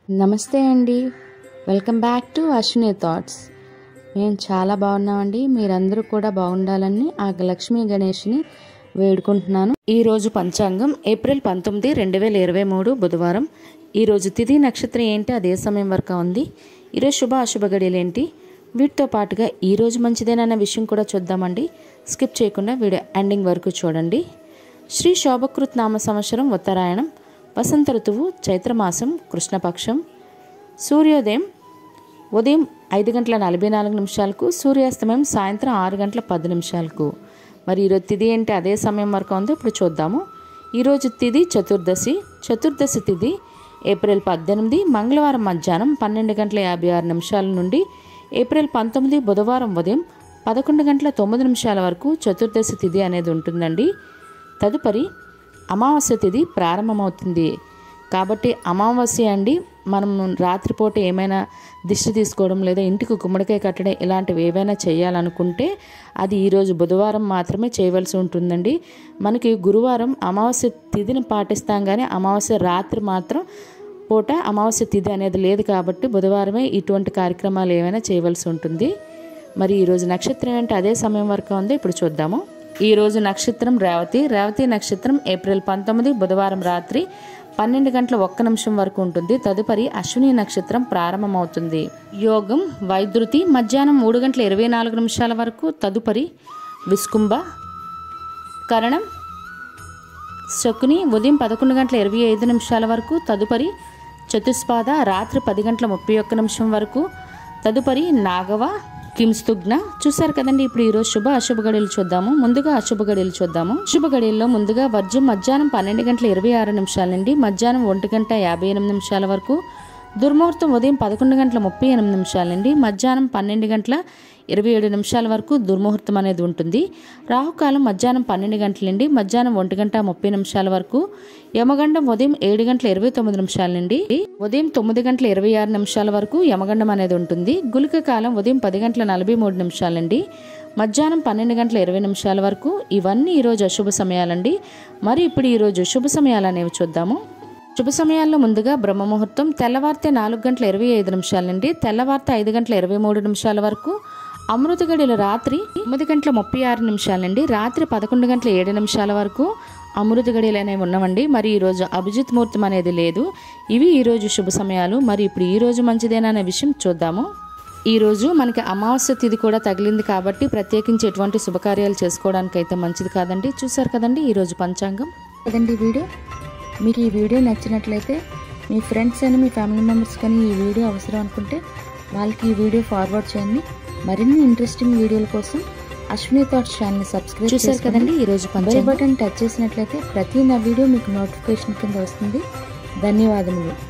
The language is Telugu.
నమస్తే అండి welcome back to Ashwini thoughts మేము చాలా బాగున్నామండి మీరందరూ కూడా బాగుండాలని ఆ లక్ష్మీ గణేష్ని వేడుకుంటున్నాను ఈరోజు పంచాంగం ఏప్రిల్ పంతొమ్మిది రెండు వేల ఇరవై మూడు బుధవారం ఈరోజు తిథి నక్షత్రం ఏంటి అదే సమయం వరకు ఉంది ఈరోజు శుభ అశుభ గడియలు ఏంటి వీటితో పాటుగా ఈరోజు మంచిదేనన్న విషయం కూడా చూద్దామండి స్కిప్ చేయకుండా వీడియో ఎండింగ్ వరకు చూడండి శ్రీ శోభకృత్ నామ సంవత్సరం ఉత్తరాయణం వసంత ఋతువు చైత్రమాసం కృష్ణపక్షం సూర్యోదయం ఉదయం ఐదు గంటల నలభై నాలుగు నిమిషాలకు సూర్యాస్తమయం సాయంత్రం ఆరు గంటల పది నిమిషాలకు మరి ఈరోజు తిథి ఏంటి అదే సమయం వరకు ఉందో ఇప్పుడు చూద్దాము ఈరోజు తిథి చతుర్దశి చతుర్దశి తిథి ఏప్రిల్ పద్దెనిమిది మంగళవారం మధ్యాహ్నం పన్నెండు గంటల యాభై ఆరు నిమిషాల నుండి ఏప్రిల్ పంతొమ్మిది బుధవారం ఉదయం పదకొండు గంటల తొమ్మిది నిమిషాల వరకు చతుర్దశి తిథి అనేది ఉంటుందండి తదుపరి అమావాస్య తిథి ప్రారంభమవుతుంది కాబట్టి అమావాస్య అండి మనం రాత్రిపూట ఏమైనా దిష్టి తీసుకోవడం లేదా ఇంటికి గుమ్మడికాయ కట్టడం ఇలాంటివి ఏవైనా చేయాలనుకుంటే అది ఈరోజు బుధవారం మాత్రమే చేయవలసి ఉంటుందండి మనకి గురువారం అమావాస్య తిథిని పాటిస్తాం కానీ అమావాస్య రాత్రి మాత్రం పూట అమావాస్య తిథి అనేది లేదు కాబట్టి బుధవారమే ఇటువంటి కార్యక్రమాలు ఏమైనా చేయవలసి ఉంటుంది మరి ఈరోజు నక్షత్రం ఏంటి అదే సమయం వరకు ఉంది ఇప్పుడు చూద్దాము ఈ రోజు నక్షత్రం రేవతి రేవతి నక్షత్రం ఏప్రిల్ పంతొమ్మిది బుధవారం రాత్రి పన్నెండు గంటల ఒక్క నిమిషం వరకు ఉంటుంది తదుపరి అశ్విని నక్షత్రం ప్రారంభమవుతుంది యోగం వైద్యుతి మధ్యాహ్నం మూడు గంటల ఇరవై నాలుగు నిమిషాల వరకు తదుపరి విస్కుంభ కరణం శకుని ఉదయం పదకొండు గంటల ఇరవై ఐదు నిమిషాల వరకు తదుపరి చతుస్పాద రాత్రి పది గంటల ముప్పై ఒక్క నిమిషం వరకు తదుపరి నాగవ కింస్తుగ్న చూసారు కదండి ఇప్పుడు ఈరోజు శుభ అశుభ గడియలు చూద్దాము ముందుగా అశుభ గడియలు చూద్దాము శుభ గడియల్లో ముందుగా వర్జం మధ్యాహ్నం పన్నెండు గంటల ఇరవై ఆరు నిమిషాల నుండి మధ్యాహ్నం ఒంటి గంట యాభై ఎనిమిది నిమిషాల వరకు దుర్ముహూర్తం ఉదయం పదకొండు గంటల ముప్పై ఎనిమిది నిమిషాల నుండి మధ్యాహ్నం పన్నెండు గంటల ఇరవై ఏడు నిమిషాల వరకు దుర్ముహూర్తం అనేది ఉంటుంది రాహుకాలం మధ్యాహ్నం పన్నెండు గంటల నుండి మధ్యాహ్నం ఒంటి గంట ముప్పై నిమిషాల వరకు యమగండం ఉదయం ఏడు గంటల ఇరవై తొమ్మిది నిమిషాల నుండి ఉదయం తొమ్మిది గంటల ఇరవై ఆరు నిమిషాల వరకు యమగండం అనేది ఉంటుంది గులిక కాలం ఉదయం పది గంటల నలభై మూడు నిమిషాల నుండి మధ్యాహ్నం పన్నెండు గంటల ఇరవై నిమిషాల వరకు ఇవన్నీ ఈరోజు అశుభ సమయాలండి మరి ఇప్పుడు ఈరోజు శుభ సమయాలు అనేవి చూద్దాము శుభ సమయాల్లో ముందుగా బ్రహ్మముహూర్తం తెల్లవారితే నాలుగు గంటల ఇరవై ఐదు నిమిషాల నుండి తెల్లవారితే ఐదు గంటల ఇరవై మూడు నిమిషాల వరకు అమృత గడియలు రాత్రి తొమ్మిది గంటల ముప్పై ఆరు నిమిషాల నుండి రాత్రి పదకొండు గంటల ఏడు నిమిషాల వరకు అమృత గడియలు అనేవి ఉన్నామండి మరి ఈరోజు అభిజిత్ ముహూర్తం అనేది లేదు ఇవి ఈరోజు శుభ సమయాలు మరి ఇప్పుడు ఈ రోజు మంచిదేనా అనే విషయం చూద్దాము ఈ రోజు మనకి అమావాస్య తిథి కూడా తగిలింది కాబట్టి ప్రత్యేకించి ఎటువంటి శుభకార్యాలు చేసుకోవడానికి అయితే మంచిది కాదండి చూసారు కదండి ఈరోజు పంచాంగం కదండి ఈ వీడియో మీకు ఈ వీడియో నచ్చినట్లయితే మీ ఫ్రెండ్స్ అని మీ ఫ్యామిలీ మెంబర్స్ కానీ ఈ వీడియో అవసరం అనుకుంటే వాళ్ళకి ఈ వీడియో ఫార్వర్డ్ చేయండి మరిన్ని ఇంట్రెస్టింగ్ వీడియోల కోసం అశ్విని థాట్స్ ఛానల్ సబ్స్క్రైబ్ చూసారు కదండి ఈరోజు బెల్ పంచాంగం బటన్ టచ్ చేసినట్లయితే ప్రతి నా వీడియో మీకు నోటిఫికేషన్ కింద వస్తుంది ధన్యవాదములు